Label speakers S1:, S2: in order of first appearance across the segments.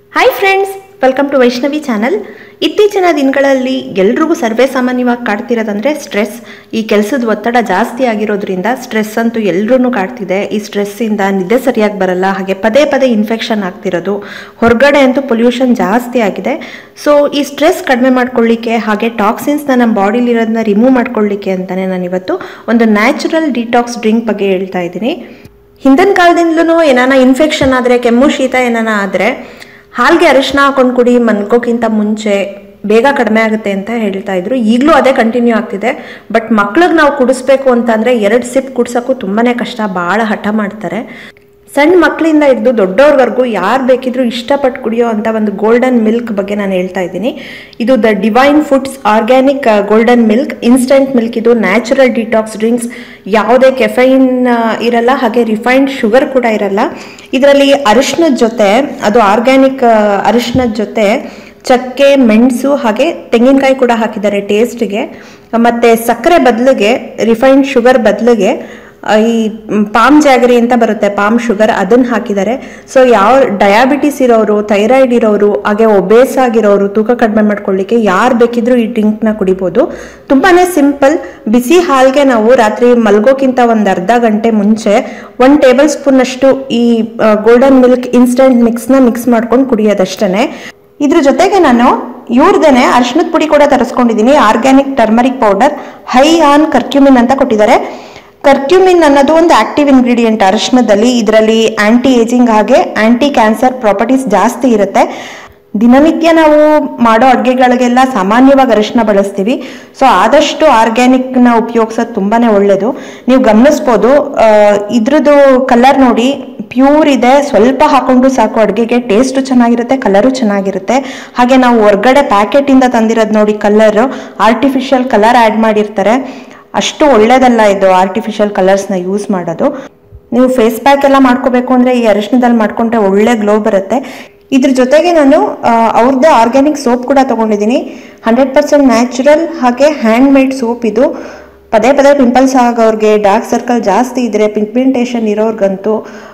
S1: hi friends welcome to Vaishnavi channel ಇತ್ತೀಚಿನ ದಿನಗಳಲ್ಲಿ ಎಲ್ರಿಗೂ ಸರ್ವೇ ಸಾಮಾನ್ಯವಾಗಿ ಕಾಡ್ತಿರೋದಂದ್ರೆ ಸ್ಟ್ರೆಸ್ ಈ ಕೆಲಸದ ಒತ್ತಡ ಜಾಸ್ತಿ ಆಗಿರೋದ್ರಿಂದ ಸ್ಟ್ರೆಸ್ ಅಂತೂ ಎಲ್ರೂ ಕಾಡ್ತಿದೆ ಈ ಸ್ಟ್ರೆಸ್ಸಿಂದ ನಿದ್ದೆ ಸರಿಯಾಗಿ ಬರಲ್ಲ ಹಾಗೆ ಪದೇ ಪದೇ ಇನ್ಫೆಕ್ಷನ್ ಆಗ್ತಿರೋದು ಹೊರಗಡೆ ಅಂತೂ ಪೊಲ್ಯೂಷನ್ ಜಾಸ್ತಿ ಆಗಿದೆ ಸೊ ಈ ಸ್ಟ್ರೆಸ್ ಕಡಿಮೆ ಮಾಡ್ಕೊಳ್ಳಿಕ್ಕೆ ಹಾಗೆ ಟಾಕ್ಸಿನ್ಸ್ನ ನಮ್ಮ ಬಾಡಿಲಿರೋದನ್ನ ರಿಮೂವ್ ಮಾಡ್ಕೊಳ್ಳಿಕ್ಕೆ ಅಂತಲೇ ನಾನು ಇವತ್ತು ಒಂದು ನ್ಯಾಚುರಲ್ ಡಿಟಾಕ್ಸ್ ಡ್ರಿಂಕ್ ಬಗ್ಗೆ ಹೇಳ್ತಾ ಇದ್ದೀನಿ ಹಿಂದಿನ ಕಾಲದಿಂದಲೂ ಏನಾನ ಇನ್ಫೆಕ್ಷನ್ ಆದರೆ ಕೆಮ್ಮು ಶೀತ ಏನಾನ ಆದರೆ ಹಾಲ್ಗೆ ಅರಿಶಿನ ಹಾಕೊಂಡು ಕುಡಿ ಮನ್ಕೋಕ್ಕಿಂತ ಮುಂಚೆ ಬೇಗ ಕಡಿಮೆ ಆಗುತ್ತೆ ಅಂತ ಹೇಳ್ತಾ ಇದ್ರು ಈಗಲೂ ಅದೇ ಕಂಟಿನ್ಯೂ ಆಗ್ತಿದೆ ಬಟ್ ಮಕ್ಳಿಗೆ ನಾವು ಕುಡಿಸ್ಬೇಕು ಅಂತಂದರೆ ಎರಡು ಸಿಪ್ ಕುಡ್ಸೋಕ್ಕೂ ತುಂಬಾ ಕಷ್ಟ ಭಾಳ ಹಠ ಮಾಡ್ತಾರೆ ಸಣ್ಣ ಮಕ್ಕಳಿಂದ ಹಿಡಿದು ದೊಡ್ಡವ್ರವರೆಗೂ ಯಾರು ಬೇಕಿದ್ರೂ ಇಷ್ಟಪಟ್ಟು ಕುಡಿಯೋ ಅಂತ ಒಂದು ಗೋಲ್ಡನ್ ಮಿಲ್ಕ್ ಬಗ್ಗೆ ನಾನು ಹೇಳ್ತಾ ಇದ್ದೀನಿ ಇದು the divine foods organic golden milk instant milk ಇದು ನ್ಯಾಚುರಲ್ ಡಿಟಾಕ್ಸ್ ಡ್ರಿಂಕ್ಸ್ ಯಾವುದೇ ಕೆಫೈನ್ ಇರಲ್ಲ ಹಾಗೆ ರಿಫೈನ್ಡ್ ಶುಗರ್ ಕೂಡ ಇರಲ್ಲ ಇದರಲ್ಲಿ ಅರಿಶಿನದ ಜೊತೆ ಅದು ಆರ್ಗ್ಯಾನಿಕ್ ಅರಿಶಿನದ ಜೊತೆ ಚಕ್ಕೆ ಮೆಣಸು ಹಾಗೆ ತೆಂಗಿನಕಾಯಿ ಕೂಡ ಹಾಕಿದ್ದಾರೆ ಟೇಸ್ಟ್ಗೆ ಮತ್ತು ಸಕ್ಕರೆ ಬದಲಿಗೆ ರಿಫೈನ್ಡ್ ಶುಗರ್ ಬದಲಿಗೆ ಈ ಪಾಮ್ ಜಾಗರಿ ಅಂತ ಬರುತ್ತೆ ಪಾಮ್ ಶುಗರ್ ಅದನ್ನ ಹಾಕಿದ್ದಾರೆ ಸೊ ಯಾವ ಡಯಾಬಿಟಿಸ್ ಇರೋರು ಥೈರಾಯ್ಡ್ ಇರೋರು ಹಾಗೆ ಒಬೇಸ್ ಆಗಿರೋರು ತೂಕ ಕಡಿಮೆ ಮಾಡ್ಕೊಳ್ಳಿಕ್ಕೆ ಯಾರು ಬೇಕಿದ್ರೂ ಈ ಡ್ರಿಂಕ್ನ ಕುಡಿಬೋದು ತುಂಬಾನೇ ಸಿಂಪಲ್ ಬಿಸಿ ಹಾಲ್ಗೆ ನಾವು ರಾತ್ರಿ ಮಲ್ಗೋಕ್ಕಿಂತ ಒಂದು ಅರ್ಧ ಗಂಟೆ ಮುಂಚೆ ಒನ್ ಟೇಬಲ್ ಸ್ಪೂನ್ ಅಷ್ಟು ಈ ಗೋಲ್ಡನ್ ಮಿಲ್ಕ್ ಇನ್ಸ್ಟೆಂಟ್ ಮಿಕ್ಸ್ನ ಮಿಕ್ಸ್ ಮಾಡ್ಕೊಂಡು ಕುಡಿಯೋದಷ್ಟೇ ಇದ್ರ ಜೊತೆಗೆ ನಾನು ಇವ್ರದೇನೆ ಅರ್ಶಿನದ ಪುಡಿ ಕೂಡ ತರಿಸ್ಕೊಂಡಿದ್ದೀನಿ organic turmeric powder high on curcumin ಅಂತ ಕೊಟ್ಟಿದ್ದಾರೆ ಕರ್ಕ್ಯೂಮಿನ್ ಅನ್ನೋದು ಒಂದು ಆಕ್ಟಿವ್ ಇಂಗ್ರೀಡಿಯೆಂಟ್ ಅರಿಶಿನದಲ್ಲಿ ಇದರಲ್ಲಿ ಆಂಟಿ ಏಜಿಂಗ್ ಹಾಗೆ ಆಂಟಿ ಕ್ಯಾನ್ಸರ್ ಪ್ರಾಪರ್ಟೀಸ್ ಜಾಸ್ತಿ ಇರುತ್ತೆ ದಿನನಿತ್ಯ ನಾವು ಮಾಡೋ ಅಡುಗೆಗಳಿಗೆಲ್ಲ ಸಾಮಾನ್ಯವಾಗಿ ಅರಿಶಿನ ಬಳಸ್ತೀವಿ ಸೊ ಆದಷ್ಟು ಆರ್ಗ್ಯಾನಿಕ್ನ ಉಪಯೋಗಿಸೋದು ತುಂಬಾನೇ ಒಳ್ಳೆಯದು ನೀವು ಗಮನಿಸ್ಬೋದು ಇದ್ರದ್ದು ಕಲರ್ ನೋಡಿ ಪ್ಯೂರ್ ಇದೆ ಸ್ವಲ್ಪ ಹಾಕೊಂಡು ಸಾಕು ಅಡುಗೆಗೆ ಟೇಸ್ಟು ಚೆನ್ನಾಗಿರುತ್ತೆ ಕಲರು ಚೆನ್ನಾಗಿರುತ್ತೆ ಹಾಗೆ ನಾವು ಹೊರ್ಗಡೆ ಪ್ಯಾಕೆಟಿಂದ ತಂದಿರೋದು ನೋಡಿ ಕಲರ್ ಆರ್ಟಿಫಿಷಿಯಲ್ ಕಲರ್ ಆ್ಯಡ್ ಮಾಡಿರ್ತಾರೆ ಅಷ್ಟು ಒಳ್ಳೇದಲ್ಲ ಇದು ಆರ್ಟಿಫಿಷಿಯಲ್ ಕಲರ್ಸ್ನ ಯೂಸ್ ಮಾಡೋದು ನೀವು ಫೇಸ್ ಪ್ಯಾಕ್ ಎಲ್ಲ ಮಾಡ್ಕೋಬೇಕು ಅಂದರೆ ಈ ಅರಿಶಿನದಲ್ಲಿ ಮಾಡ್ಕೊಂಡ್ರೆ ಒಳ್ಳೆ ಗ್ಲೋ ಬರುತ್ತೆ ಇದ್ರ ಜೊತೆಗೆ ನಾನು ಅವ್ರದ್ದೇ ಆರ್ಗ್ಯಾನಿಕ್ ಸೋಪ್ ಕೂಡ ತೊಗೊಂಡಿದ್ದೀನಿ ಹಂಡ್ರೆಡ್ ಪರ್ಸೆಂಟ್ ನ್ಯಾಚುರಲ್ ಹಾಗೆ ಹ್ಯಾಂಡ್ ಮೇಡ್ ಸೋಪ್ ಇದು ಪದೇ ಪದೇ ಪಿಂಪಲ್ಸ್ ಆಗೋರಿಗೆ ಡಾರ್ಕ್ ಸರ್ಕಲ್ ಜಾಸ್ತಿ ಇದ್ರೆ ಪಿಗ್ಮೆಂಟೇಷನ್ ಇರೋರ್ಗಂತೂ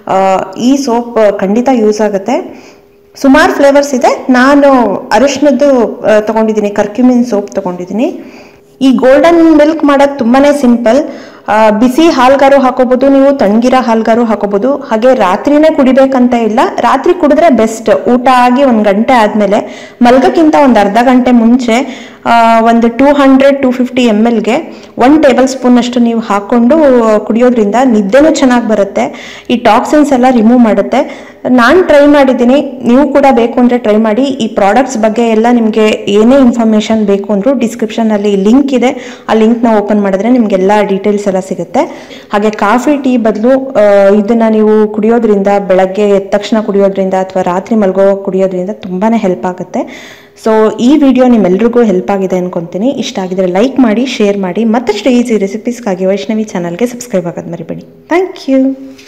S1: ಈ ಸೋಪ್ ಖಂಡಿತ ಯೂಸ್ ಆಗುತ್ತೆ ಸುಮಾರು ಫ್ಲೇವರ್ಸ್ ಇದೆ ನಾನು ಅರಿಶಿನದ್ದು ತೊಗೊಂಡಿದ್ದೀನಿ ಕರ್ಕ್ಯೂಮಿನ್ ಸೋಪ್ ತೊಗೊಂಡಿದ್ದೀನಿ ಈ ಗೋಲ್ಡನ್ ಮಿಲ್ಕ್ ಮಾಡೋದು ತುಂಬಾನೇ ಸಿಂಪಲ್ ಬಿಸಿ ಹಾಲ್ಗಾರು ಹಾಕೋಬಹುದು ನೀವು ತಣ್ಣಗಿರೋ ಹಾಲ್ಗಾರು ಹಾಕೋಬಹುದು ಹಾಗೆ ರಾತ್ರಿನೇ ಕುಡಿಬೇಕಂತ ಇಲ್ಲ ರಾತ್ರಿ ಕುಡಿದ್ರೆ ಬೆಸ್ಟ್ ಊಟ ಆಗಿ ಒಂದು ಗಂಟೆ ಆದ್ಮೇಲೆ ಮಲ್ಗಕ್ಕಿಂತ ಒಂದು ಅರ್ಧ ಗಂಟೆ ಮುಂಚೆ ಒಂದು two hundred two fifty M ಎಲ್ಗೆ ಒನ್ ಟೇಬಲ್ ಸ್ಪೂನ್ ಅಷ್ಟು ನೀವು ಹಾಕೊಂಡು ಕುಡಿಯೋದ್ರಿಂದ ನಿದ್ದೆನೂ ಚೆನ್ನಾಗಿ ಬರುತ್ತೆ ಈ ಟಾಕ್ಸಿನ್ಸ್ ಎಲ್ಲ ರಿಮೂವ್ ಮಾಡುತ್ತೆ ನಾನು ಟ್ರೈ ಮಾಡಿದ್ದೀನಿ ನೀವು ಕೂಡ ಬೇಕು ಅಂದರೆ ಟ್ರೈ ಮಾಡಿ ಈ ಪ್ರಾಡಕ್ಟ್ಸ್ ಬಗ್ಗೆ ಎಲ್ಲ ನಿಮಗೆ ಏನೇ ಇನ್ಫಾರ್ಮೇಷನ್ ಬೇಕು ಅಂದರೂ ಡಿಸ್ಕ್ರಿಪ್ಷನಲ್ಲಿ ಲಿಂಕ್ ಇದೆ ಆ ಲಿಂಕ್ನ ಓಪನ್ ಮಾಡಿದ್ರೆ ನಿಮಗೆಲ್ಲ ಡೀಟೇಲ್ಸ್ ಎಲ್ಲ ಸಿಗುತ್ತೆ ಹಾಗೆ ಕಾಫಿ ಟೀ ಬದಲು ಇದನ್ನು ನೀವು ಕುಡಿಯೋದ್ರಿಂದ ಬೆಳಗ್ಗೆ ಎದ್ದ ತಕ್ಷಣ ಕುಡಿಯೋದ್ರಿಂದ ಅಥವಾ ರಾತ್ರಿ ಮಲಗೋ ಕುಡಿಯೋದ್ರಿಂದ ತುಂಬಾ ಹೆಲ್ಪ್ ಆಗುತ್ತೆ ಸೊ ಈ ವಿಡಿಯೋ ನಿಮ್ಮೆಲ್ರಿಗೂ ಹೆಲ್ಪ್ ಆಗಿದೆ ಅನ್ಕೊಂತೀನಿ ಇಷ್ಟ ಆಗಿದ್ರೆ ಲೈಕ್ ಮಾಡಿ ಶೇರ್ ಮಾಡಿ ಮತ್ತಷ್ಟು ಈಸಿ ರೆಸಿಪೀಸ್ಗಾಗಿ ವೈಷ್ಣವಿ ಚಾನಲ್ಗೆ ಸಬ್ಸ್ಕ್ರೈಬ್ ಆಗೋದು ಮರಿಬೇಡಿ ಥ್ಯಾಂಕ್ ಯು